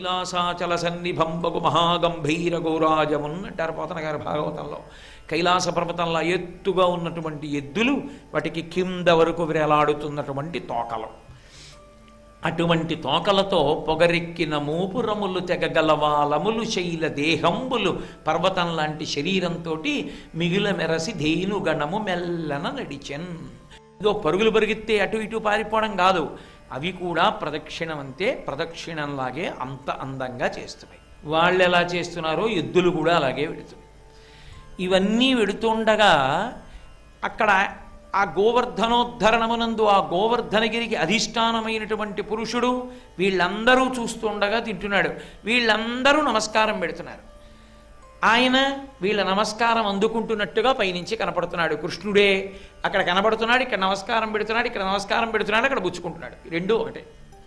కైలాసాచల సన్నిభం బగు మహాగంభీర గౌరాజమున్ అంటారు పోతన గారి భాగవతంలో కైలాస పర్వతంలో ఎత్తుగా ఉన్నటువంటి ఎద్దులు వాటికి కింద వరకు వేలాడుతున్నటువంటి తోకలు అటువంటి తోకలతో పొగరెక్కిన మూపురములు తెగగలవాలములు శైల దేహంబులు పర్వతం లాంటి శరీరంతో మిగుల మెరసి ధేను గణము మెల్లన నడిచెన్ ఇదో పరుగులు పరిగెత్తే అటు ఇటు పారిపోవడం కాదు అవి కూడా ప్రదక్షిణం అంతే ప్రదక్షిణంలాగే అంత అందంగా చేస్తున్నాయి వాళ్ళు ఎలా చేస్తున్నారో ఎద్దులు కూడా అలాగే వెడుతున్నాయి ఇవన్నీ వెడుతుండగా అక్కడ ఆ గోవర్ధనోద్ధరణమునందు ఆ గోవర్ధనగిరికి అధిష్టానమైనటువంటి పురుషుడు వీళ్ళందరూ చూస్తుండగా తింటున్నాడు వీళ్ళందరూ నమస్కారం పెడుతున్నారు ఆయన వీళ్ళ నమస్కారం అందుకుంటున్నట్టుగా పైనుంచి కనపడుతున్నాడు కృష్ణుడే అక్కడ కనపడుతున్నాడు ఇక్కడ నమస్కారం పెడుతున్నాడు ఇక్కడ నమస్కారం పెడుతున్నాడు అక్కడ పుచ్చుకుంటున్నాడు ఈ రెండూ ఒకటే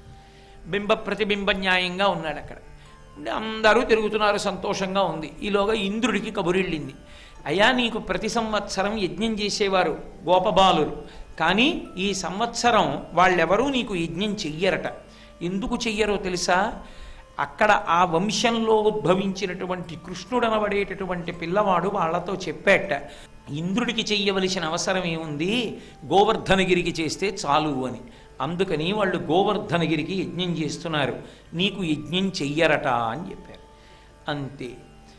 బింబ ప్రతిబింబ న్యాయంగా ఉన్నాడు అక్కడ అంటే అందరూ తిరుగుతున్నారు సంతోషంగా ఉంది ఈలోగా ఇంద్రుడికి కబురిళ్ళింది అయ్యా నీకు ప్రతి సంవత్సరం యజ్ఞం చేసేవారు గోపబాలురు కానీ ఈ సంవత్సరం వాళ్ళెవరూ నీకు యజ్ఞం చెయ్యరట ఎందుకు చెయ్యరో తెలుసా అక్కడ ఆ వంశంలో ఉద్భవించినటువంటి కృష్ణుడు అనబడేటటువంటి పిల్లవాడు వాళ్ళతో చెప్పాట ఇంద్రుడికి చెయ్యవలసిన అవసరం ఏముంది గోవర్ధనగిరికి చేస్తే చాలు అని అందుకని వాళ్ళు గోవర్ధనగిరికి యజ్ఞం చేస్తున్నారు నీకు యజ్ఞం చెయ్యరట అని చెప్పారు అంతే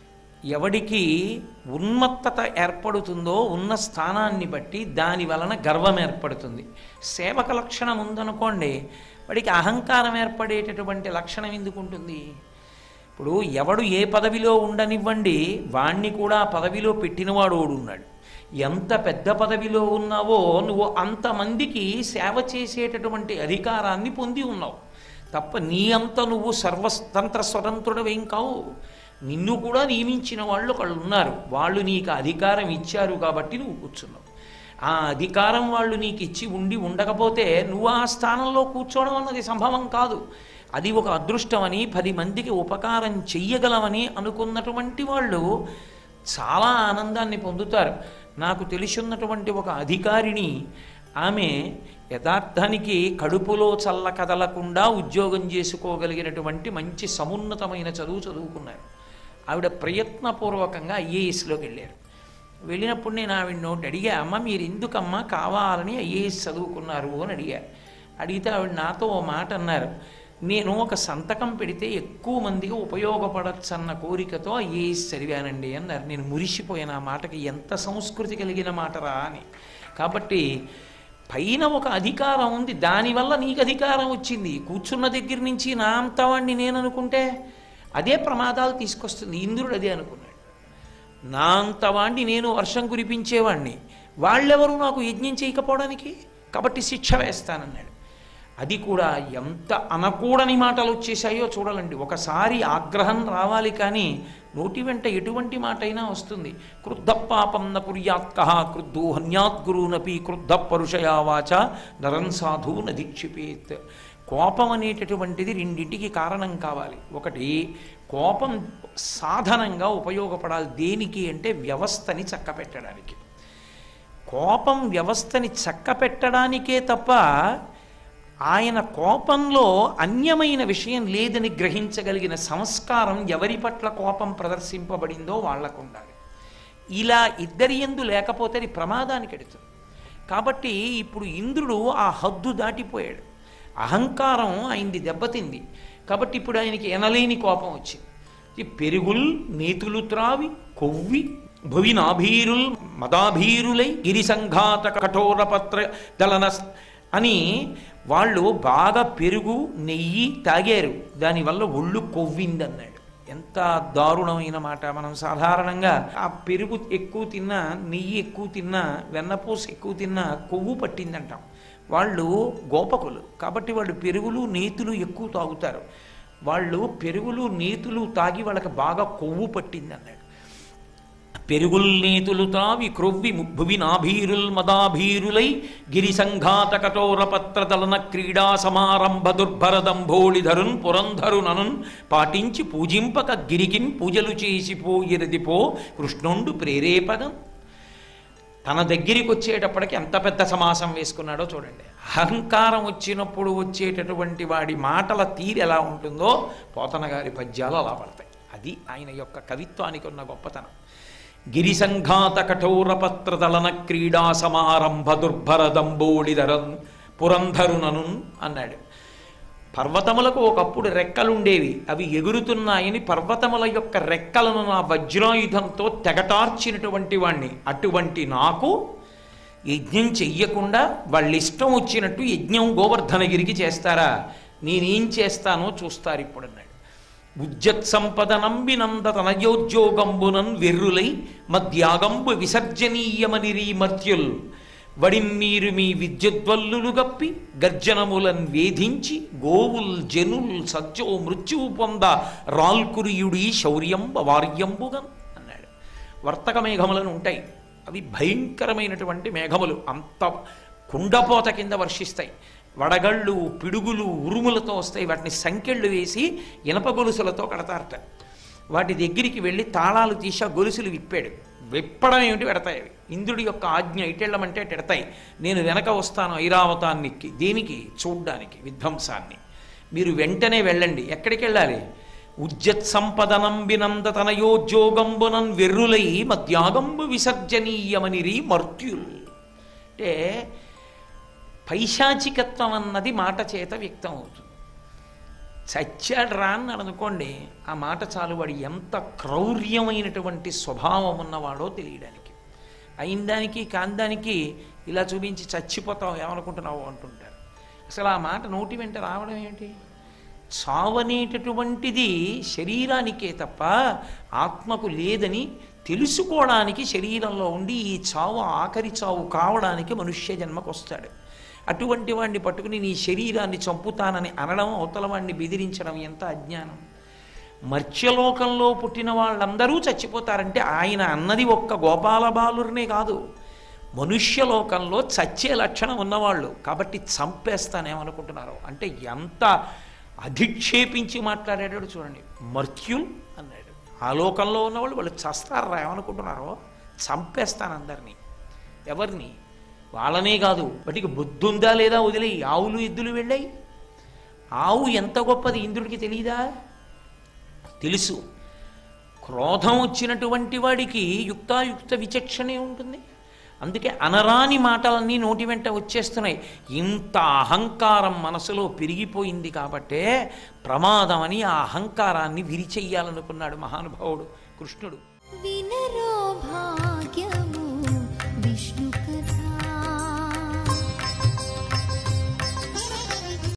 ఎవడికి ఉన్మత్తత ఏర్పడుతుందో ఉన్న స్థానాన్ని బట్టి దాని వలన గర్వం ఏర్పడుతుంది సేవక లక్షణం ఉందనుకోండి వాడికి అహంకారం ఏర్పడేటటువంటి లక్షణం ఎందుకు ఉంటుంది ఇప్పుడు ఎవడు ఏ పదవిలో ఉండనివ్వండి వాణ్ణి కూడా ఆ పదవిలో పెట్టినవాడు ఓడు ఉన్నాడు ఎంత పెద్ద పదవిలో ఉన్నావో నువ్వు అంతమందికి సేవ చేసేటటువంటి అధికారాన్ని పొంది ఉన్నావు తప్ప నీ అంత నువ్వు సర్వతంత్ర స్వతంత్రుడవేం కావు నిన్ను కూడా నియమించిన వాళ్ళు ఒకళ్ళు ఉన్నారు వాళ్ళు నీకు అధికారం ఇచ్చారు కాబట్టి నువ్వు కూర్చున్నావు ఆ అధికారం వాళ్ళు నీకు ఇచ్చి ఉండి ఉండకపోతే నువ్వు ఆ స్థానంలో కూర్చోవడం అన్నది సంభవం కాదు అది ఒక అదృష్టమని పది మందికి ఉపకారం చెయ్యగలమని అనుకున్నటువంటి వాళ్ళు చాలా ఆనందాన్ని పొందుతారు నాకు తెలిసిన్నటువంటి ఒక అధికారిని ఆమె యథార్థానికి కడుపులో చల్ల కదలకుండా ఉద్యోగం చేసుకోగలిగినటువంటి మంచి సమున్నతమైన చదువు చదువుకున్నారు ఆవిడ ప్రయత్నపూర్వకంగా ఐఏఎస్లోకి వెళ్ళారు వెళ్ళినప్పుడు నేను ఆవిడ నోటి అడిగా అమ్మ మీరు ఎందుకమ్మా కావాలని ఐఏఎస్ చదువుకున్నారు అని అడిగారు అడిగితే ఆవిడ నాతో ఓ మాట అన్నారు నేను ఒక సంతకం పెడితే ఎక్కువ మందికి ఉపయోగపడచ్చు అన్న కోరికతో ఐఏఎస్ చదివానండి అన్నారు నేను మురిసిపోయిన ఆ మాటకి ఎంత సంస్కృతి కలిగిన మాటరా అని కాబట్టి పైన ఒక అధికారం ఉంది దానివల్ల నీకు అధికారం వచ్చింది కూర్చున్న దగ్గర నుంచి నా అంతవాణ్ణి నేను అనుకుంటే అదే ప్రమాదాలు తీసుకొస్తుంది ఇంద్రుడు అదే అనుకున్నాడు నా అంతవాణ్ణి నేను వర్షం కురిపించేవాణ్ణి వాళ్ళెవరు నాకు యజ్ఞం చేయకపోవడానికి కాబట్టి శిక్ష వేస్తానన్నాడు అది కూడా ఎంత అనకూడని మాటలు వచ్చేసాయో చూడాలండి ఒకసారి ఆగ్రహం రావాలి కానీ నోటి వెంట ఎటువంటి మాట అయినా వస్తుంది క్రుద్ధ పాపం న కుర్యాత్క క్రుద్ధో హన్యాద్గురునపి క్రుద్ధ పరుషయా వాచ నరం సాధు నదీక్షిపేత్ కోపం అనేటటువంటిది రెండింటికి కారణం కావాలి ఒకటి కోపం సాధనంగా ఉపయోగపడాలి దేనికి అంటే వ్యవస్థని చక్కపెట్టడానికి కోపం వ్యవస్థని చక్కపెట్టడానికే తప్ప ఆయన కోపంలో అన్యమైన విషయం లేదని గ్రహించగలిగిన సంస్కారం ఎవరి పట్ల కోపం ప్రదర్శింపబడిందో వాళ్లకు ఉండాలి ఇలా ఇద్దరి ఎందు లేకపోతే అది ప్రమాదానికి ఎడుతుంది కాబట్టి ఇప్పుడు ఇంద్రుడు ఆ హద్దు దాటిపోయాడు అహంకారం ఆయనది దెబ్బతింది కాబట్టి ఇప్పుడు ఆయనకి ఎనలేని కోపం వచ్చింది ఈ పెరుగుల్ నేతులు త్రావి కొవ్వి భువినాభీరుల్ మదాభీరులై గిరి సంఘాత కఠోరపత్ర దళన అని వాళ్ళు బాగా పెరుగు నెయ్యి తాగారు దానివల్ల ఒళ్ళు కొవ్విందన్నాడు ఎంత దారుణమైన మాట మనం సాధారణంగా ఆ పెరుగు ఎక్కువ తిన్నా నెయ్యి ఎక్కువ తిన్నా వెన్నపూస ఎక్కువ తిన్నా కొవ్వు పట్టిందంటాం వాళ్ళు గోపకులు కాబట్టి వాళ్ళు పెరుగులు నేతులు ఎక్కువ తాగుతారు వాళ్ళు పెరుగులు నేతులు తాగి వాళ్ళకి బాగా కొవ్వు పట్టింది అన్నాడు పెరుగుల్ నేతులు తావి క్రొవ్వి భువి నాభీరుల్ మదాభీరులై గిరి సంఘాత కఠోరపత్ర దళన క్రీడా సమారంభ దుర్భరదంభోళిధరున్ పురంధరుననున్ పాటించి పూజింపక గిరికిన్ పూజలు చేసి పోయిరదిపో కృష్ణుండు ప్రేరేపగం తన దగ్గరికి వచ్చేటప్పటికి ఎంత పెద్ద సమాసం వేసుకున్నాడో చూడండి అహంకారం వచ్చినప్పుడు వచ్చేటటువంటి వాడి మాటల తీరు ఎలా ఉంటుందో పోతన గారి పద్యాలు అలా పడతాయి అది ఆయన యొక్క కవిత్వానికి ఉన్న గొప్పతనం గిరిసంఘాత కఠోర పత్రదలన క్రీడా సమారంభ దుర్భర దంబోడిధరన్ పురంధరునను అన్నాడు పర్వతములకు ఒకప్పుడు రెక్కలుండేవి అవి ఎగురుతున్నాయని పర్వతముల యొక్క రెక్కలను నా వజ్రాయుధంతో తెగటార్చినటువంటి వాణ్ణి అటువంటి నాకు యజ్ఞం చెయ్యకుండా వాళ్ళ ఇష్టం వచ్చినట్టు యజ్ఞం గోవర్ధనగిరికి చేస్తారా నేనేం చేస్తానో చూస్తారు ఇప్పుడు అన్నాడు ఉజ్జత్ సంపద నంబినంద తనయోద్యోగంబునన్ వెర్రులై మధ్యాగంబు విసర్జనీయమనిరీ మర్త్యుల్ వడిన్నీరు మీ విద్యుద్వల్లులు గప్పి గర్జనములన్ వేధించి గోవుల్ జనుల్ సత్యో మృత్యువు పొంద రాల్కురియుడి శౌర్యంబ వార్యంబుగన్ అన్నాడు వర్తక మేఘములను ఉంటాయి అవి భయంకరమైనటువంటి మేఘములు అంత కుండపోత కింద వర్షిస్తాయి వడగళ్ళు పిడుగులు ఉరుములతో వస్తాయి వాటిని సంకెళ్ళు వేసి ఇనప గొలుసులతో కడతారట వాటి దగ్గరికి వెళ్ళి తాళాలు తీసి ఆ గొలుసులు విప్పాడు విప్పడం ఏమిటి పెడతాయి అవి ఇంద్రుడి యొక్క ఆజ్ఞ ఇటెళ్ళమంటే ఎడతాయి నేను వెనక వస్తాను ఐరావతానికి దేనికి చూడ్డానికి విధ్వంసాన్ని మీరు వెంటనే వెళ్ళండి ఎక్కడికి వెళ్ళాలి ఉజ్జత్ సంపదనంబినంద తనయోద్యోగంబునన్ వెర్రులై మధ్యాగంబు విసర్జనీయమనిరి మర్త్యుల్ అంటే పైశాచికత్వం అన్నది మాట చేత వ్యక్తం అవుతుంది చచ్చాడు రా అన్నాడు అనుకోండి ఆ మాట చాలు వాడు ఎంత క్రౌర్యమైనటువంటి స్వభావం ఉన్నవాడో తెలియడానికి అయిన దానికి కాందానికి ఇలా చూపించి చచ్చిపోతావు ఏమనుకుంటున్నావు అంటుంటారు అసలు ఆ మాట నోటి వెంట రావడం ఏంటి చావనేటటువంటిది శరీరానికే తప్ప ఆత్మకు లేదని తెలుసుకోవడానికి శరీరంలో ఉండి ఈ చావు ఆఖరి చావు కావడానికి మనుష్య జన్మకు వస్తాడు అటువంటి వాడిని పట్టుకుని నీ శరీరాన్ని చంపుతానని అనడం అవతల వాడిని బెదిరించడం ఎంత అజ్ఞానం మర్త్యలోకంలో పుట్టిన వాళ్ళందరూ చచ్చిపోతారంటే ఆయన అన్నది ఒక్క గోపాల బాలురనే కాదు మనుష్యలోకంలో చచ్చే లక్షణం ఉన్నవాళ్ళు కాబట్టి చంపేస్తానేమనుకుంటున్నారు అంటే ఎంత అధిక్షేపించి మాట్లాడాడు చూడండి మర్త్యుల్ అన్నాడు ఆ లోకంలో ఉన్నవాళ్ళు వాళ్ళు చస్తారా ఏమనుకుంటున్నారో చంపేస్తాను అందరినీ ఎవరిని వాళ్ళనే కాదు వాటికి బుద్ధి ఉందా లేదా వదిలే ఆవులు ఎద్దులు వెళ్ళాయి ఆవు ఎంత గొప్పది ఇంద్రుడికి తెలియదా తెలుసు క్రోధం వచ్చినటువంటి వాడికి యుక్తాయుక్త విచక్షణే ఉంటుంది అందుకే అనరాని మాటలన్నీ నోటి వెంట వచ్చేస్తున్నాయి ఇంత అహంకారం మనసులో పెరిగిపోయింది కాబట్టే ప్రమాదమని ఆ అహంకారాన్ని విరిచెయ్యాలనుకున్నాడు మహానుభావుడు కృష్ణుడు వినరో భాగ్యము విష్ణు కథ